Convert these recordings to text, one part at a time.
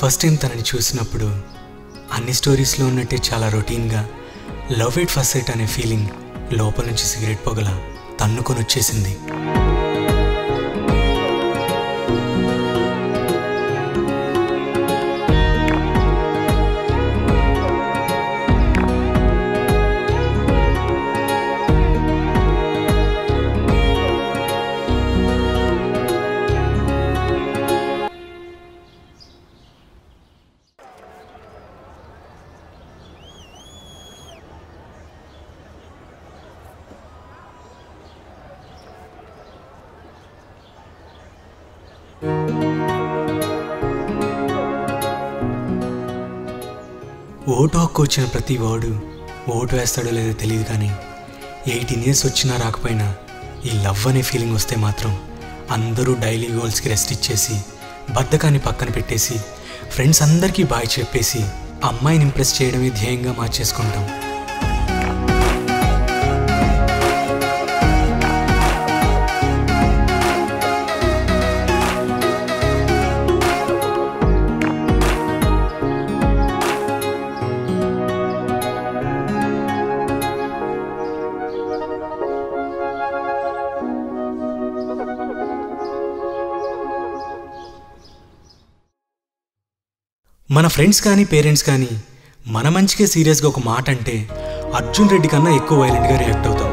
First time తనని చూసినప్పుడు అన్ని స్టోరీస్లో ఉన్నట్టే చాలా రొటీన్గా లవ్ ఇట్ ఫస్ట్ సైట్ అనే ఫీలింగ్ లోపల నుంచి సిగరెట్ పొగల తన్నుకొని వచ్చేసింది ఓటు హక్కు వచ్చిన ప్రతి వాడు ఓటు వేస్తాడో లేదో తెలియదు కానీ ఎయిటీన్ ఇయర్స్ వచ్చినా రాకపోయినా ఈ లవ్ అనే ఫీలింగ్ వస్తే మాత్రం అందరూ డైలీ గోల్స్కి రెస్ట్ ఇచ్చేసి బద్ధకాన్ని పక్కన పెట్టేసి ఫ్రెండ్స్ అందరికీ బాయ్ చెప్పేసి అమ్మాయిని ఇంప్రెస్ చేయడమే ధ్యేయంగా మార్చేసుకుంటాం మన ఫ్రెండ్స్ కానీ పేరెంట్స్ కానీ మన మంచికే సీరియస్గా ఒక మాట అంటే అర్జున్ రెడ్డి కన్నా ఎక్కువ వైలెంట్గా రియాక్ట్ అవుతాం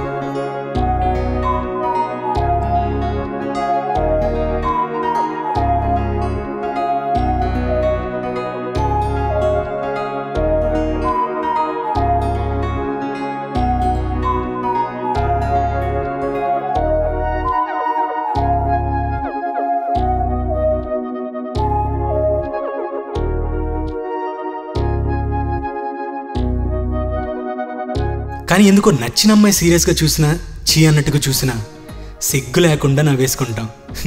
కానీ ఎందుకో నచ్చిన అమ్మాయి సీరియస్గా చూసినా చీ అన్నట్టుగా చూసినా సిగ్గు లేకుండా నవ్వేసుకుంటాం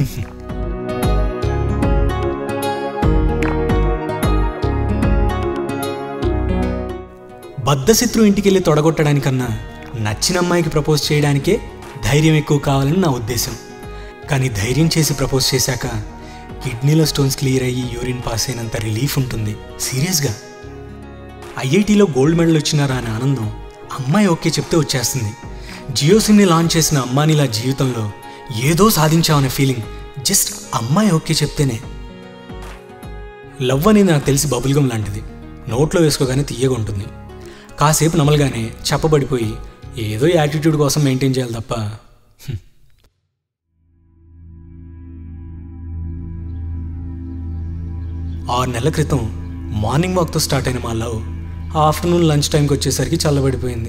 బద్ధశత్రు ఇంటికి వెళ్ళి తొడగొట్టడానికన్నా నచ్చిన అమ్మాయికి ప్రపోజ్ చేయడానికే ధైర్యం ఎక్కువ కావాలని నా ఉద్దేశం కానీ ధైర్యం చేసి ప్రపోజ్ చేశాక కిడ్నీలో స్టోన్స్ క్లియర్ అయ్యి యూరిన్ పాస్ అయినంత రిలీఫ్ ఉంటుంది సీరియస్గా ఐఐటీలో గోల్డ్ మెడల్ వచ్చినారా అనే ఆనందం అమ్మాయి ఓకే చెప్తే వచ్చేస్తుంది జియో సిమ్ని లాంచ్ చేసిన అమ్మానిలా జీవితంలో ఏదో సాధించామనే ఫీలింగ్ జస్ట్ అమ్మాయి ఓకే చెప్తేనే లవ్ అనేది నాకు తెలిసి బబుల్గం లాంటిది నోట్లో వేసుకోగానే తీయగా ఉంటుంది కాసేపు నమలగానే చెప్పబడిపోయి ఏదో యాటిట్యూడ్ కోసం మెయింటైన్ చేయాలి తప్ప హ్మ్. ఆరు నెలల క్రితం మార్నింగ్ వాక్తో స్టార్ట్ అయిన మా లవ్ ఆఫ్టర్నూన్ లంచ్ టైంకి వచ్చేసరికి చల్లబడిపోయింది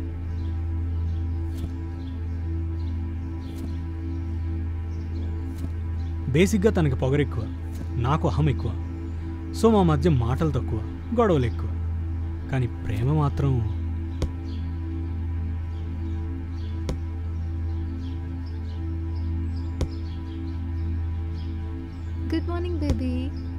బేసిక్గా తనకి పొగరు ఎక్కువ నాకు అహం ఎక్కువ సో మా మధ్య మాటలు తక్కువ గొడవలు ఎక్కువ కానీ ప్రేమ మాత్రం గుడ్ మార్నింగ్ బేబీ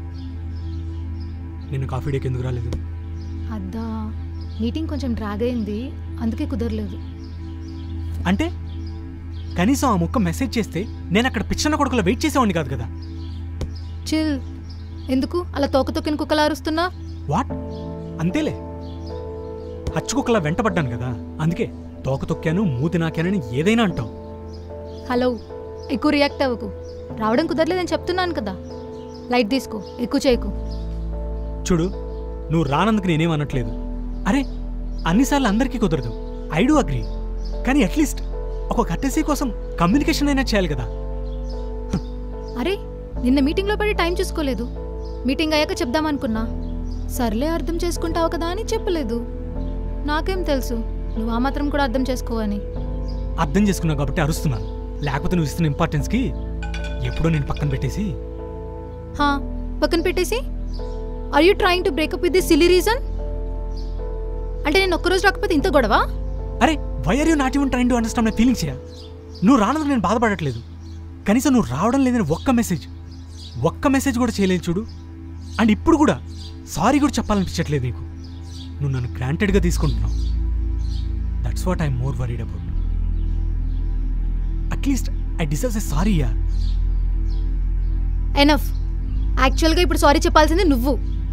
నిన్న కాఫీ డేకి ఎందుకు రాలేదు అద్దా మీటింగ్ కొంచెం డ్రాగ్ అయింది అందుకే కుదరలేదు అంటే కనీసం ఆ ముక్క మెసేజ్ చేస్తే నేను అక్కడ పిచ్చన్న కొడుకులో వెయిట్ చేసేవాడిని కాదు కదా చిల్ ఎందుకు అలా తోక తొక్కిన కుక్కలా అరుస్తున్నా వాట్ అంతేలే హచ్చుకుక్కలా వెంటబడ్డాను కదా అందుకే తోక తొక్కాను మూతి నాకానని ఏదైనా అంటావు హలో ఎక్కువ రియాక్ట్ అవ్వకు రావడం కుదరలేదని చెప్తున్నాను కదా లైట్ తీసుకో ఎక్కువ చేయకు చూడు నువ్వు రానందుకు నేనేం అనట్లేదు అరే అన్నిసార్లు అందరికీ కుదరదు ఐ డూ అగ్రీ కానీ అట్లీస్ట్ ఒక కట్టెసీ కోసం కమ్యూనికేషన్ అయినా చేయాలి కదా అరే నిన్న మీటింగ్లో పడి టైం చూసుకోలేదు మీటింగ్ అయ్యాక చెప్దామనుకున్నా సర్లే అర్థం చేసుకుంటావు కదా అని చెప్పలేదు నాకేం తెలుసు నువ్వు ఆ మాత్రం కూడా అర్థం చేసుకోవని అర్థం చేసుకున్నావు కాబట్టి అరుస్తున్నాను లేకపోతే నువ్వు ఇస్తున్న ఇంపార్టెన్స్కి ఎప్పుడో నేను పక్కన పెట్టేసి హా పక్కన పెట్టేసి are you trying to break up with the silly reason అంటే నేను ఒక్కరోజు రాకపోతే ఇంత గొడవ అరే why are you not even trying to understand my feelings yeah నువ్వు రానందుకు నేను బాధపడట్లేదు కనీసం నువ్వు రావడం లేదని ఒక్క మెసేజ్ ఒక్క మెసేజ్ కూడా చేయలేదు చూడు అండ్ ఇప్పుడు కూడా సారీ కూడా చెప్పాలనిపించట్లేదు నీకు నువ్వు నన్ను గ్రాంటెడ్గా తీసుకుంటున్నావు that's what I'm more worried about at least I deserves a sorry yeah enough యాక్చువల్గా ఇప్పుడు సారీ చెప్పాల్సింది నువ్వు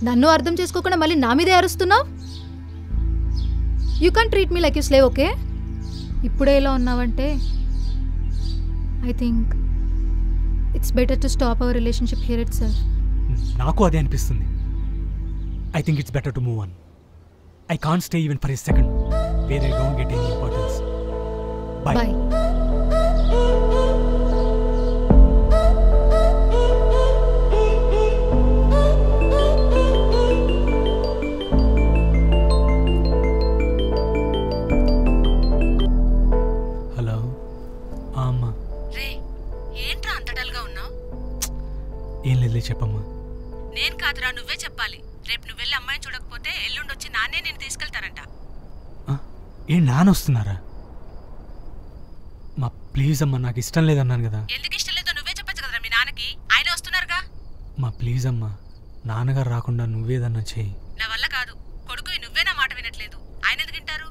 నన్ను అర్థం చేసుకోకుండా మళ్ళీ నా మీదే అరుస్తున్నావు you can't treat me like you slave okay ఇప్పుడే ఇలా ఉన్నావంటే I think it's better to stop our relationship here itself నాకు అదే అనిపిస్తుంది I think it's better to move on I can't stay even for a second where I don't get any importance bye bye hello ఆ అమ్మా రే ఏంట్రా అంత డల్గా ఉన్నావు ఏం లేదులే చెప్పమ్మా నేను కాదురా నువ్వే చెప్పాలి రేపు నువ్వు వెళ్ళి అమ్మాయిని చూడకపోతే ఎల్లుండి వచ్చి నాన్నే నేను తీసుకెళ్తారంట ఆ, ఏం నాన్న వస్తున్నారా మా ప్లీజ్ అమ్మా నాకు ఇష్టం లేదన్నాను కదా ఎందుకు ఇష్టం లేదో నువ్వే చెప్పచ్చు కదరా మీ నాన్నకి ఆయన వస్తున్నారుగా మా ప్లీజ్ అమ్మా నాన్నగారు రాకుండా నువ్వేదన్నా చేయి నా వల్ల కాదు కొడుకు నువ్వే నా మాట వినట్లేదు ఆయన ఎందుకు వింటారు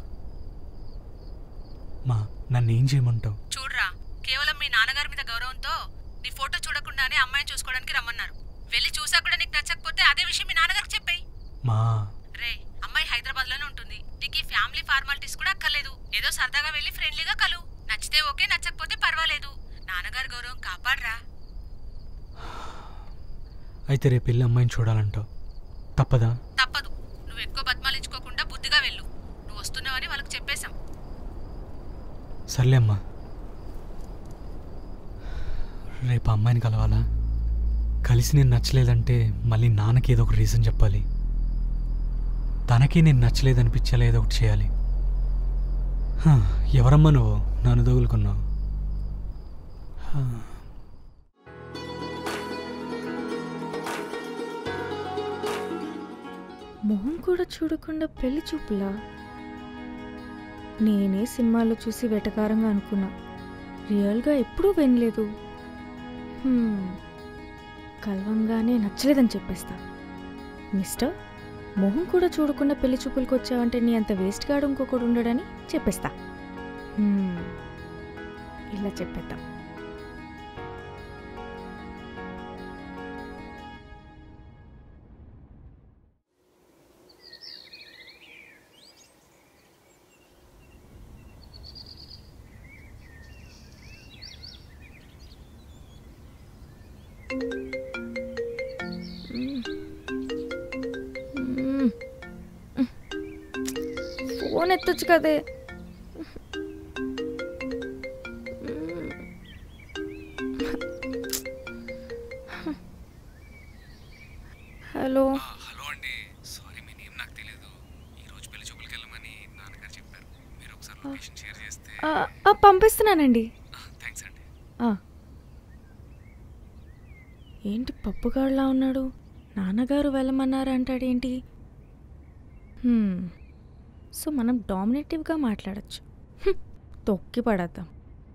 మా నన్ను ఏం చేయమంటావు చూడరా కేవలం మీ నాన్నగారి మీద గౌరవంతో నీ ఫోటో చూడకుండానే అమ్మాయిని చూసుకోవడానికి రమ్మన్నారు వెళ్ళి చూసా కూడా నీకు నచ్చకపోతే అదే విషయం మీ నాన్నగారికి చెప్పాయి మా రే అమ్మాయి హైదరాబాద్ లోనే ఉంటుంది నీకు ఈ ఫ్యామిలీ ఫార్మాలిటీస్ కూడా అక్కర్లేదు ఏదో సరదాగా వెళ్ళి ఫ్రెండ్లీగా కలు నచ్చితే ఓకే నచ్చకపోతే పర్వాలేదు నాన్నగారి గౌరవం కాపాడరా అయితే రేపు వెళ్ళి అమ్మాయిని చూడాలంటావు తప్పదా తప్పదు నువ్వు ఎక్కువ బతిమాలించుకోకుండా బుద్ధిగా వెళ్ళు నువ్వు వస్తున్నావని వాళ్ళకి చెప్పేశాం సర్లే అమ్మా రేపు ఆ అమ్మాయిని కలవాలా కలిసి నేను నచ్చలేదంటే మళ్ళీ నాన్నకి ఏదో ఒక రీజన్ చెప్పాలి తనకి నేను నచ్చలేదనిపించేలా ఏదో ఒకటి చేయాలి హ, ఎవరమ్మా నువ్వు నన్ను తగులుకున్నావు హ. మొహం కూడా చూడకుండా పెళ్లి చూపులా నేనే సినిమాలో చూసి వెటకారంగా అనుకున్నా రియల్గా ఎప్పుడూ వినలేదు హ్మ్. కలవంగానే నచ్చలేదని చెప్పేస్తా మిస్టర్ మొహం కూడా చూడకుండా పెళ్లి చూపులకు వచ్చావంటే నీ అంత వేస్ట్ గాడు ఇంకొకడు ఉండడని చెప్పేస్తా హ్మ్. ఇలా చెప్పేద్దాం మ్మ్. ఫోన్ ఎత్తొచ్చు కదే హలో హలో అండి సారీ మీ నేమ్ నాకు తెలియదు ఈ రోజు పెళ్లి చూపులకి వెళ్ళమని నాన్నగారు చెప్పారు మీరు ఒకసారి లొకేషన్ షేర్ చేస్తే ఆ, ఆ, పంపిస్తున్నానండి థ్యాంక్స్ అండి ఆ. ఏంటి పప్పుగాడులా ఉన్నాడు నాన్నగారు వెళ్ళమన్నారు అంటాడేంటి హ్మ్. సో మనం డామినేటివ్గా మాట్లాడచ్చు హ్మ్. తొక్కి పడద్దాం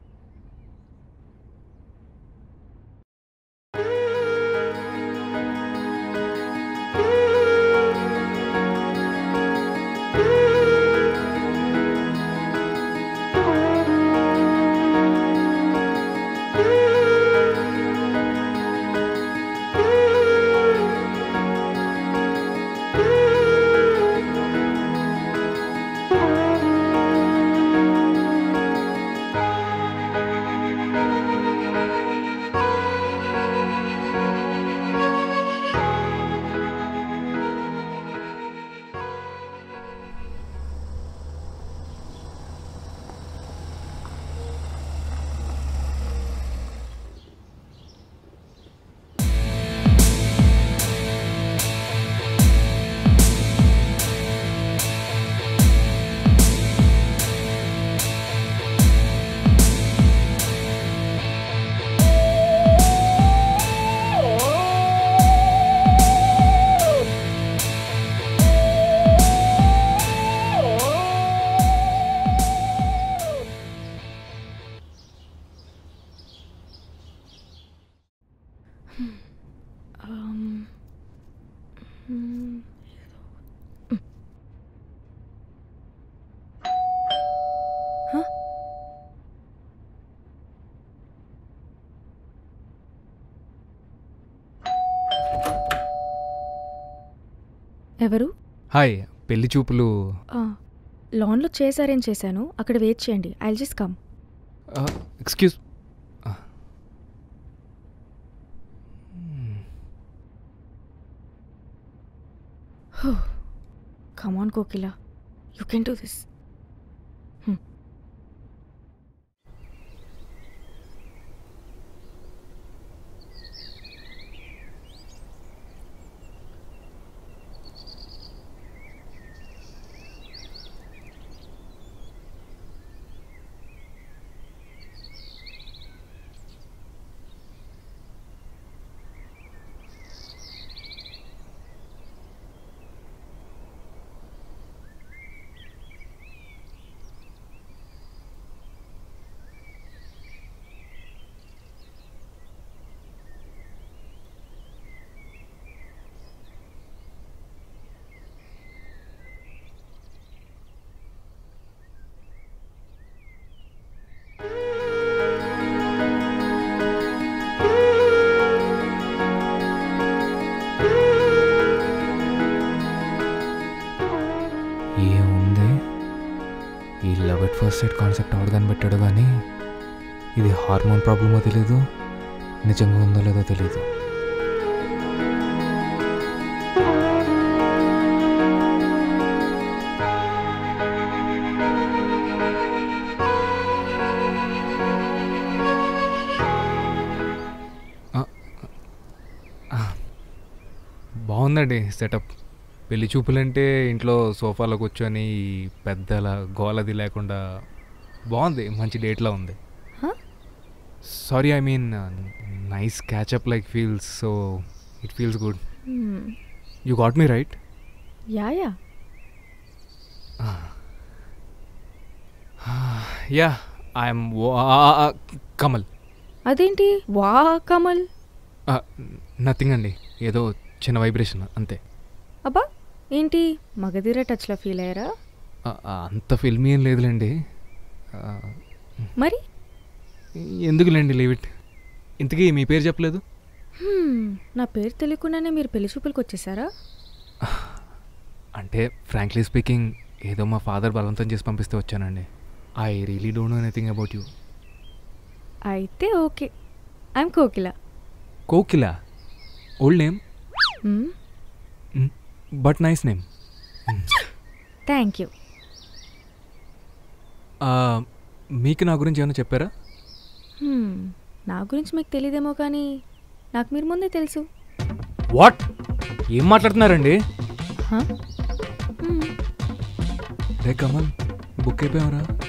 ఆమ్, హ్మ్, ఏదో. హ్మ్. హ? ఎవరు హాయ్ పెళ్లి చూపులు ఆ, లాన్లో చైర్స్ అరేంజ్ చేశాను అక్కడ వెయిట్ చేయండి I just come excuse come on Kokila you can do this ఏముంది ఈ love at first side concept ఆవిడ కనిపెట్టాడు కానీ ఇది హార్మోన్ ప్రాబ్లమో తెలీదు నిజంగా ఉందో లేదో తెలీదు ఆ, ఆ, బాగుందండి సెటప్ పెళ్లి చూపులంటే ఇంట్లో సోఫాలో కూర్చొని ఈ పెద్దల గోలది లేకుండా బాగుంది మంచి డేట్లో ఉంది Huh? Sorry I mean nice catch up like feels so it feels good you got me right yeah yeah yeah I'm Kamal అదేంటి వా కమల్ నథింగ్ అండి ఏదో చిన్న వైబ్రేషన్ అంతే అబ్బా ఏంటి మగధీర టచ్లో ఫీల్ అయ్యారా ఆ, ఆ, అంత ఫిల్మీ ఏం లేదులేండి ఆ, మరి ఎందుకులేండి లీవ్ ఇట్ ఇంతకీ మీ పేరు చెప్పలేదు హ్మ్, నా పేరు తెలియకుండానే మీరు పెళ్లి చూపులకు వచ్చేసారా అంటే ఫ్రాంక్లీ స్పీకింగ్ ఏదో మా ఫాదర్ బలవంతం చేసి పంపిస్తే వచ్చానండి I really don't know anything about you అయితే okay I'm Kokila Kokila old name hmm, but nice name thank you మీకు నా గురించి ఏమైనా చెప్పారా హ్మ్, నా గురించి మీకు తెలియదేమో కానీ నాకు మీరు ముందే తెలుసు వాట్ ఏం మాట్లాడుతున్నారండి హ? హ్మ్, రే కమల్ బుక్ అయిపోయావరా